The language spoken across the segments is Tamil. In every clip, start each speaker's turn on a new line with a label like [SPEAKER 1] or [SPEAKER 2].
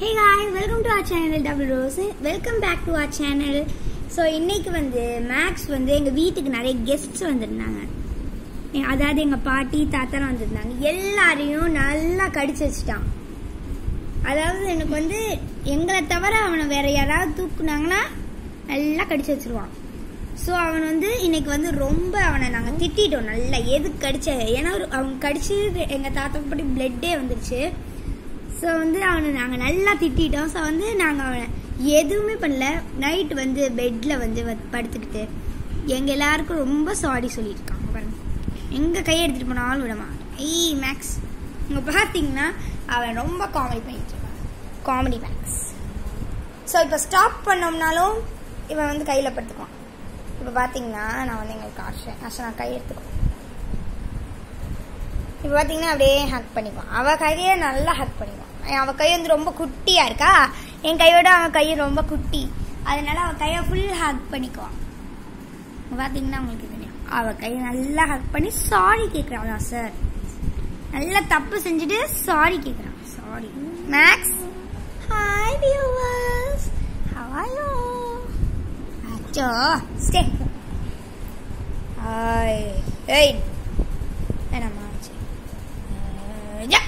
[SPEAKER 1] Hey guys welcome to our channel double rose welcome back to our channel so இன்னைக்கு வந்து மேக்ஸ் வந்து எங்கள் வீட்டுக்கு நிறைய கெஸ்ட்ஸ் வந்திருந்தாங்க எ- அதாவது எங்கள் பாட்டி தாத்தாலாம் வந்திருந்தாங்க எல்லாரையும் நல்லா கடிச்சு வச்சுட்டான் அதாவது எனக்கு வந்து எங்களை தவிர அவனை வேற யாராவது தூக்குனாங்கன்னா நல்லா கடிச்சு வச்சிருவான் ஸோ அவன் வந்து இன்னைக்கு வந்து ரொம்ப அவனை நாங்கள் திட்டிட்டோம் நல்லா எதுக்கு கடிச்ச ஏன்னா ஒரு- அவன் கடிச்சு எங்கள் தாத்தா படி பிளட்டே வந்துருச்சு ஸோ வந்து அவனை நாங்கள் நல்லா திட்டிட்டோம் ஸோ வந்து நாங்கள் அவனை எதுவுமே பண்ணல நைட் வந்து பெட்டில் வந்து வ- படுத்துக்கிட்டு எங்கள் எல்லாருக்கும் ரொம்ப சாரி சொல்லியிருக்காங்க பாருங்க எங்கே கையை எடுத்துகிட்டு போனாலும் விடமா ஏய் மேக்ஸ் இங்கே பார்த்தீங்கன்னா அவன் ரொம்ப காமெடி பண்ணிட்டு இருக்கான் காமெடி மேக்ஸ் ஸோ இப்போ ஸ்டாப் பண்ணோம்னாலும் இவன் வந்து கையில் படுத்துக்குவான் இப்போ பார்த்தீங்கன்னா நான் வந்து எங்களுக்கு காட்டுறேன் ஆஷா நான் கை எடுத்துக்குவேன் இப்போ பார்த்தீங்கன்னா அப்படியே ஹக் பண்ணிக்குவான் அவள் கையை நல்லா ஹக் பண்ணிக்குவான் அவள் கை வந்து ரொம்ப குட்டியாக இருக்கா என் கையோட அவன் கை ரொம்ப குட்டி அதனால அவள் கையை ஃபுல் ஹக் பண்ணிக்குவான் இங்க பார்த்தீங்கன்னா உங்களுக்கு தெரியும் அவள் கையை நல்லா ஹக் பண்ணி சாரி கேட்குறான் சார் நல்லா தப்பு செஞ்சுட்டு சாரி கேட்குறான் sorry Max hi viewers how are you அச்சோ ஸ்டே ஹாய் ஏய் என்னம்மா ஆச்சு ah, yeah.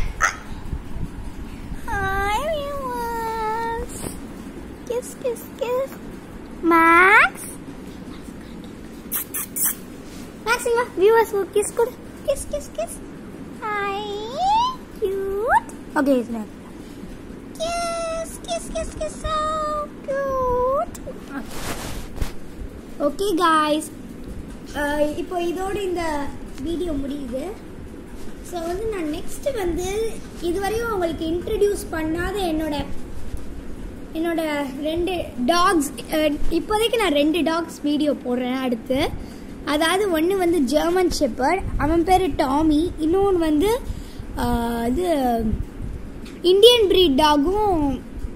[SPEAKER 1] Hi viewers kiss kiss kiss Max Max இங்க வியூவர்ஸ் கிஸ் கொடு kiss kiss kiss hi cute okay it's Max kiss kiss kiss kiss so cute okay guys இப்போ இதோட இந்த வீடியோ முடியுது ஸோ வந்து நான் நெக்ஸ்ட் வந்து இதுவரையும் உங்களுக்கு இன்ட்ரடியூஸ் பண்ணாத என்னோட என்னோட ரெண்டு டாக்ஸ் இப்போதைக்கு நான் ரெண்டு டாக்ஸ் வீடியோ போடுறேன் அடுத்து அதாவது ஒன்று வந்து ஜெர்மன் ஷெப்பர்ட் அவன் பேர் டாமி இன்னொன்று வந்து அஹ், இது இந்தியன் breed டாகும்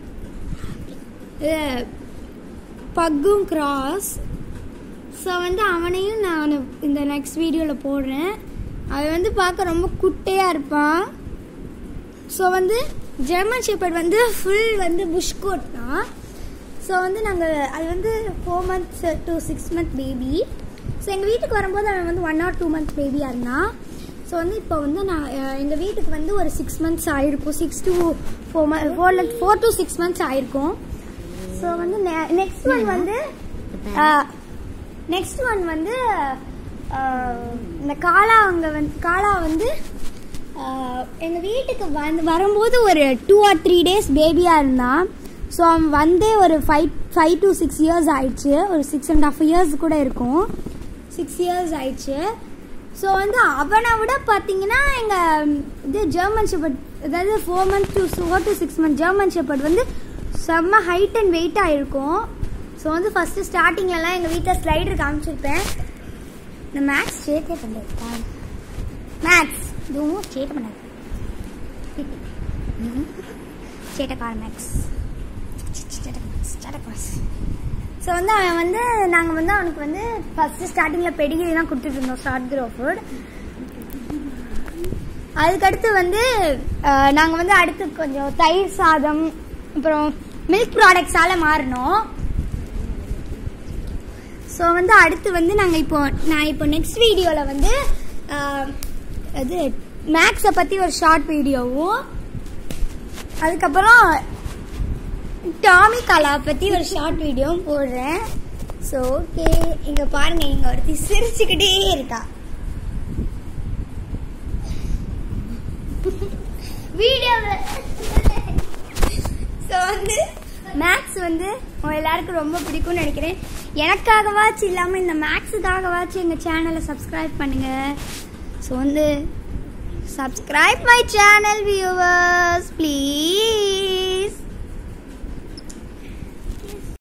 [SPEAKER 1] பக்கும் கிராஸ் ஸோ வந்து அவனையும் நான் இந்த நெக்ஸ்ட் வீடியோவில் போடுறேன் அவன் வந்து பார்க்க ரொம்ப குட்டையாக இருப்பான் ஸோ வந்து ஜெர்மன் ஷெப்பர்ட் வந்து ஃபுல் வந்து புஷ் கோட் தான் ஸோ வந்து நாங்கள் அது வந்து four months to six month baby so எங்கள் வீட்டுக்கு வரும்போது அவன் வந்து ஒன் ஆர் டூ மந்த்ஸ் பேபியாக இருந்தான் ஸோ வந்து இப்போ வந்து நான் எங்கள் வீட்டுக்கு வந்து ஒரு சிக்ஸ் மந்த்ஸ் ஆயிருக்கும் six to four month four four to six months ஆயிருக்கும் ஸோ வந்து நெக்ஸ்ட் ஒன் வந்து நெக்ஸ்ட் ஒன் வந்து அஹ், இந்த காளா அங்கே வந்து காளா வந்து அஹ், எங்க வீட்டுக்கு வந்து வரும்போது ஒரு டூ ஆர் த்ரீ டேஸ் பேபியாக இருந்தான் ஸோ அவன் வந்தே ஒரு five five to six years ஆயிடுச்சு ஒரு சிக்ஸ் அண்ட் ஹாஃப் இயர்ஸ் கூட இருக்கும் சிக்ஸ் இயர்ஸ் ஆயிடுச்சு ஸோ வந்து அவனை விட பார்த்தீங்கன்னா எங்கள் இது ஜெர்மன் ஷெப்பர்ட் அதாவது four month to four to six month German shepherd வந்து செம்ம ஹைட் அண்ட் வெயிட்டாக இருக்கும் ஸோ வந்து ஃபஸ்ட்டு ஸ்டார்டிங்லலாம் எங்கள் வீட்டில் ஸ்லைடர் காமிச்சிருப்பேன் இந்த மேக்ஸ் சேட்டே பண்ணுறது மேக்ஸ் இதுவும் சேட்டை பண்ணாது சேட்டக்கார மேக்ஸ் ஸோ வந்து அவன் வந்து நாங்கள் வந்து அவனுக்கு வந்து ஃபஸ்ட்டு ஸ்டார்டிங்கில் பெடிகிரி தான் கொடுத்துட்டு இருந்தோம் ஷார்ட் க்ரோ ஃபுட் அதுக்கடுத்து வந்து நாங்கள் வந்து அடுத்து கொஞ்சம் தயிர் சாதம் அப்புறம் மில்க் ப்ராடக்ட்ஸால மாறினோம் ஸோ வந்து அடுத்து வந்து நாங்கள் இப்போ நான் இப்போ நெக்ஸ்ட் வீடியோவில் வந்து ஆஹ், இது மேக்ஸை பற்றி ஒரு ஷார்ட் வீடியோவும் அதுக்கப்புறம் டாமி கலா பற்றி ஒரு ஷார்ட் வீடியோவும் போடுறேன் ஸோ ஓகே இங்கே பாருங்க இங்கே ஒருத்தி சிரிச்சுக்கிட்டே இருக்கா வீடியோவில் ஸோ வந்து மேக்ஸ் வந்து உங்க எல்லாருக்கும் ரொம்ப பிடிக்கும்னு நினைக்கிறேன் எனக்காகவாச்சும் இல்லாமல் இந்த மேக்ஸுக்காகவாச்சும் எங்கள் சேனலை சப்ஸ்கிரைப் பண்ணுங்க ஸோ வந்து subscribe my channel viewers please